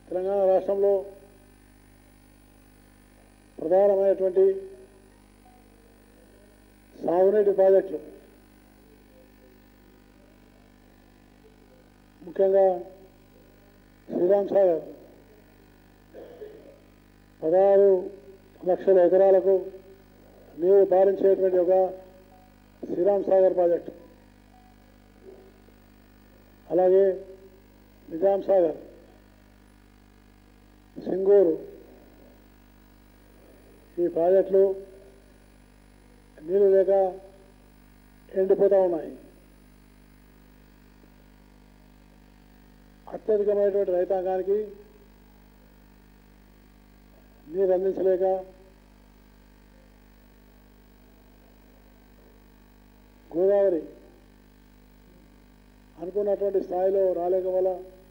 తెలంగాణ రాష్ట్రంలో ప్రధానమైనటువంటి సాగునీటి ప్రాజెక్టులు ముఖ్యంగా శ్రీరామ్ సాగర్ పదహారు లక్షల ఎకరాలకు నీరు పారించేటువంటి ఒక శ్రీరామ్ సాగర్ ప్రాజెక్టు అలాగే నిజాం సాగర్ సింగూరు ఈ ప్రాజెక్టులు నీళ్లు లేక ఎండిపోతూ ఉన్నాయి అత్యధికమైనటువంటి రైతాంగానికి నీరు అందించలేక గోదావరి అనుకున్నటువంటి స్థాయిలో రాలేక వల్ల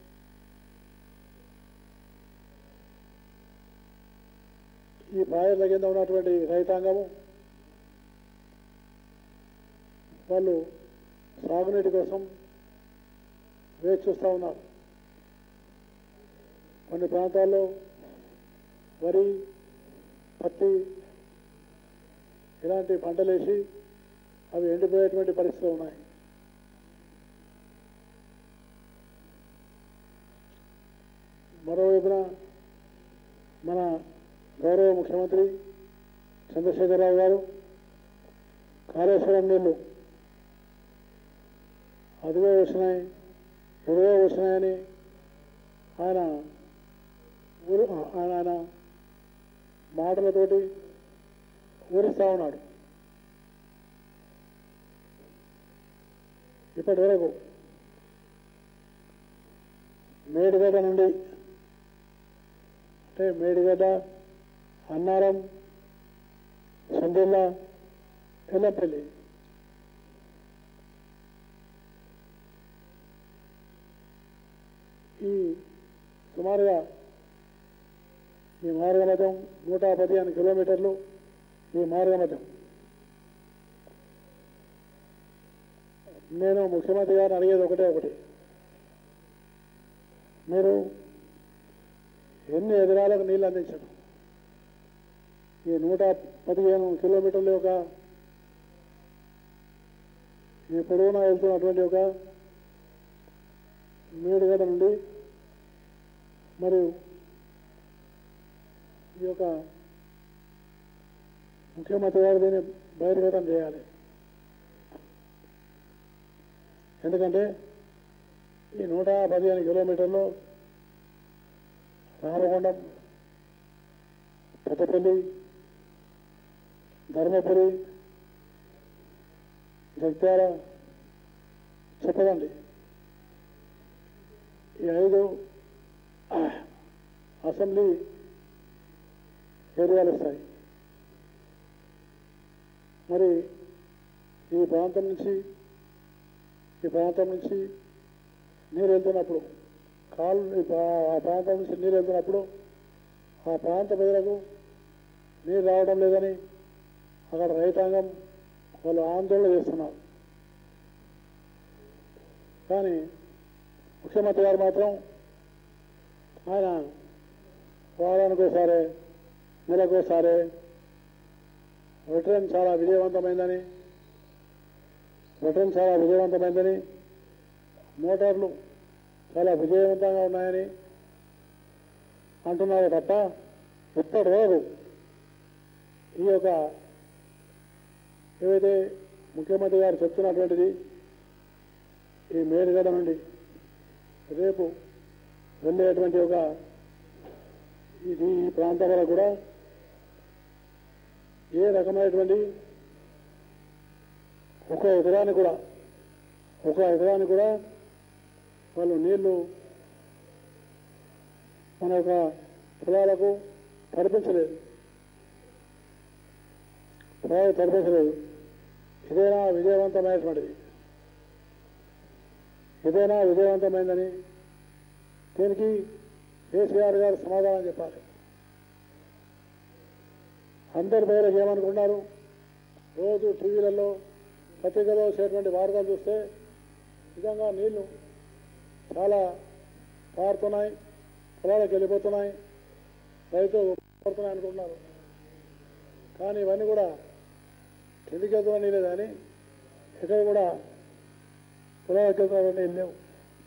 ఈ ప్రాజెక్టుల కింద ఉన్నటువంటి రైతాంగము వాళ్ళు సాగునీటి కోసం వేచి చూస్తూ ఉన్నారు కొన్ని ప్రాంతాల్లో వరి పత్తి ఇలాంటి పంటలు వేసి అవి ఎండిపోయేటువంటి పరిస్థితులు ఉన్నాయి మరోవైపున మన గౌరవ ముఖ్యమంత్రి చంద్రశేఖరరావు గారు కాళేశ్వరం నీళ్లు అదిగో వచ్చినాయి ఇరవై వచ్చినాయని ఆయన ఊరు ఆయన ఆయన మాటలతోటి ఊరిస్తా ఉన్నాడు ఇప్పటి వరకు మేడిగడ్డ నుండి అంటే మేడిగడ్డ అన్నారం సందిల్ల ఎల్లపల్లి ఈ సుమారుగా ఈ మార్గమతం నూట పదిహేను కిలోమీటర్లు ఈ మార్గమతం నేను ముఖ్యమంత్రి గారిని అడిగేది ఒకటే ఒకటి మీరు ఎన్ని ఎకరాలకు నీళ్ళు అందించడం ఈ నూట పదిహేను కిలోమీటర్ల యొక్క ఈ పొడవునా వెళ్తున్నటువంటి ఒక మేడుగడ నుండి మరియు ఈ యొక్క ముఖ్యమంత్రి గారు దీన్ని బహిర్గతం చేయాలి ఎందుకంటే ఈ నూట పదిహేను కిలోమీటర్లు రామకొండం పెద్దపల్లి ధర్మపురి జగిత్యాల చెప్పదండి ఈ ఐదు అసెంబ్లీ ఏరియాలు వస్తాయి మరి ఈ ప్రాంతం నుంచి ఈ ప్రాంతం నుంచి నీరు వెళ్తున్నప్పుడు కాలు ఈ ప్రా- ఆ ప్రాంతం నుంచి నీరు వెళ్తున్నప్పుడు ఆ ప్రాంత ప్రజలకు నీరు రావడం లేదని అక్కడ రైతాంగం వాళ్ళు ఆందోళన చేస్తున్నారు కానీ ముఖ్యమంత్రి గారు మాత్రం ఆయన వారానికి ఒకసారి నెలకు ఒకసారి వెటరన్ చాలా విజయవంతమైందని వెటరన్ చాలా విజయవంతమైందని మోటార్లు చాలా విజయవంతంగా ఉన్నాయని అంటున్నారు తప్ప ఇప్పటి వరకు ఈ యొక్క ఏవైతే ముఖ్యమంత్రి గారు చెప్తున్నటువంటిది ఈ మేలుగడ నుండి రేపు వెళ్ళేటువంటి ఒక ఇది ఈ ప్రాంతం వరకు కూడా ఏ రకమైనటువంటి ఒక ఎకరానికి కూడా ఒక ఎకరానికి కూడా వాళ్ళు నీళ్లు మన యొక్క పొలాలకు తడిపించలేదు పొలాలకు తడిపించలేదు ఇదేనా విజయవంతమైనటువంటిది ఇదేనా విజయవంతమైందని దీనికి కేసీఆర్ గారు సమాధానం చెప్పాలి అందరి పేరు ఏమనుకున్నారు రోజు టీవీలలో పత్రికలో వచ్చేటువంటి వార్తలు చూస్తే నిజంగా నీళ్లు చాలా పారుతున్నాయి పొలాలకు వెళ్ళిపోతున్నాయి రైతు పడుతున్నాయి అనుకుంటున్నారు కానీ ఇవన్నీ కూడా కిందికి వెళ్తున్నా నీళ్ళే కానీ ఎక్కడ కూడా పొలాలకు వెళ్తున్నా నీళ్ళు లేవు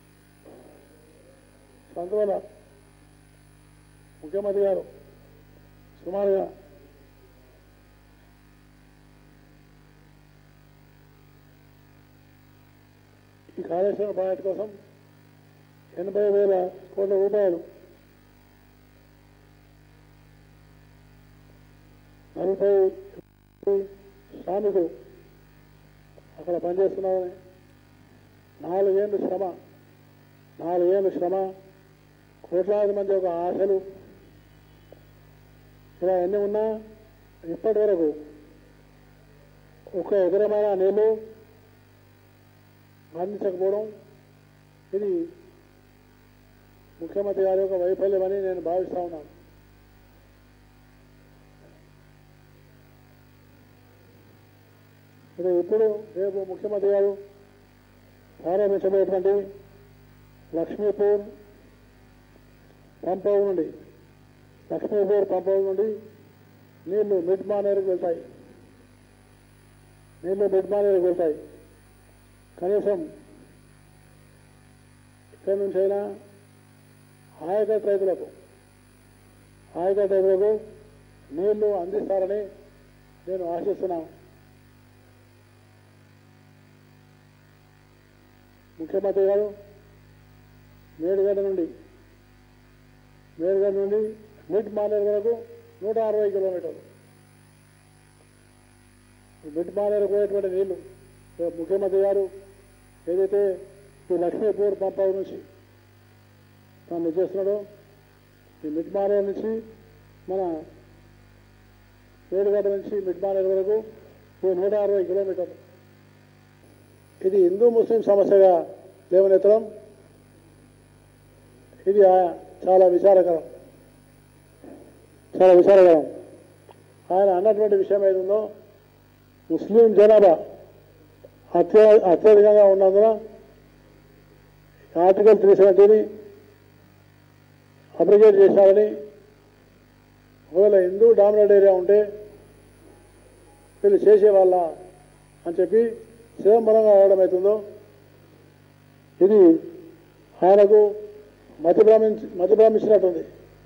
సో అందువల్ల ముఖ్యమంత్రి గారు సుమారుగా ఈ కాళేశ్వరం ప్రాజెక్టు కోసం ఎనభై వేల కోట్ల రూపాయలు నలభై శ్రామికులు అక్కడ పనిచేస్తున్నారని నాలుగేళ్ళు శ్రమ నాలుగేళ్ళు శ్రమ కోట్లాది మంది ఒక ఆశలు ఇలా ఎన్ని ఉన్నా ఇప్పటి వరకు ఒక ఎకరమైన నీళ్లు అందించకపోవడం ఇది ముఖ్యమంత్రి గారి యొక్క వైఫల్యమని నేను భావిస్తా ఉన్నాను ఇది ఇప్పుడు రేపు ముఖ్యమంత్రి గారు ప్రారంభించబోయేటువంటి లక్ష్మీపూర్ పంప్ హౌస్ నుండి లక్ష్మీపూర్ పంప్ హౌస్ నుండి నీళ్లు మిడ్ మానేరుకు వెళ్తాయి నీళ్లు మిడ్ మానేరుకు వెళ్తాయి కనీసం ఇక్కడి నుంచైనా ఆయకట్ రైతులకు ఆయకట్ రైతులకు నీళ్లు అందిస్తారని నేను ఆశిస్తున్నాను ముఖ్యమంత్రి గారు మేడుగడ్డ నుండి మేడుగడ్డ నుండి మిడ్ మానేరు వరకు నూట అరవై కిలోమీటర్లు ఈ మిడ్ మానేరు పోయేటువంటి నీళ్లు రేపు ముఖ్యమంత్రి గారు ఏదైతే ఈ లక్ష్మీపూర్ పంప్ హౌస్ నుంచి తను చేస్తున్నాడో ఈ మిడ్ మానేరు నుంచి మన మేడుగడ్డ నుంచి మిడ్ మానేరు వరకు ఈ నూట అరవై కిలోమీటర్లు ఇది హిందూ ముస్లిం సమస్యగా లేవనెత్తడం ఇది ఆ- చాలా విచారకరం చాలా విచారకరం ఆయన అన్నటువంటి విషయం ఏదుందో ముస్లిం జనాభా అత్య అత్యధికంగా ఉన్నందున ఆర్టికల్ త్రీ సెవెంటీని అప్రికేట్ చేశారని ఒకవేళ హిందూ డామినేట్ ఏరియా ఉంటే వీళ్ళు చేసేవాళ్ళ అని చెప్పి శివంబరంగా రావడం అవుతుందో ఇది ఆయనకు మతి భ్రమించి మతి భ్రమించినట్టుంది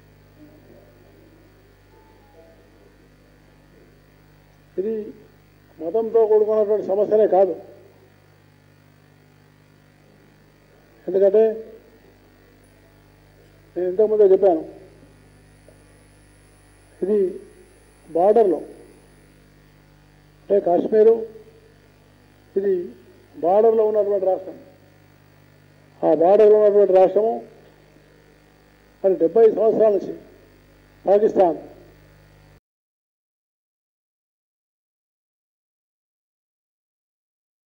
ఇది మతంతో కూడుకున్నటువంటి సమస్యనే కాదు ఎందుకంటే నేను ఇంతకుముందే చెప్పాను ఇది బార్డర్లో అంటే కాశ్మీరు ఇది బార్డర్లో ఉన్నటువంటి రాష్ట్రం ఆ బార్డర్లో ఉన్నటువంటి రాష్ట్రము మరి డెబ్బై సంవత్సరాల నుంచి పాకిస్తాన్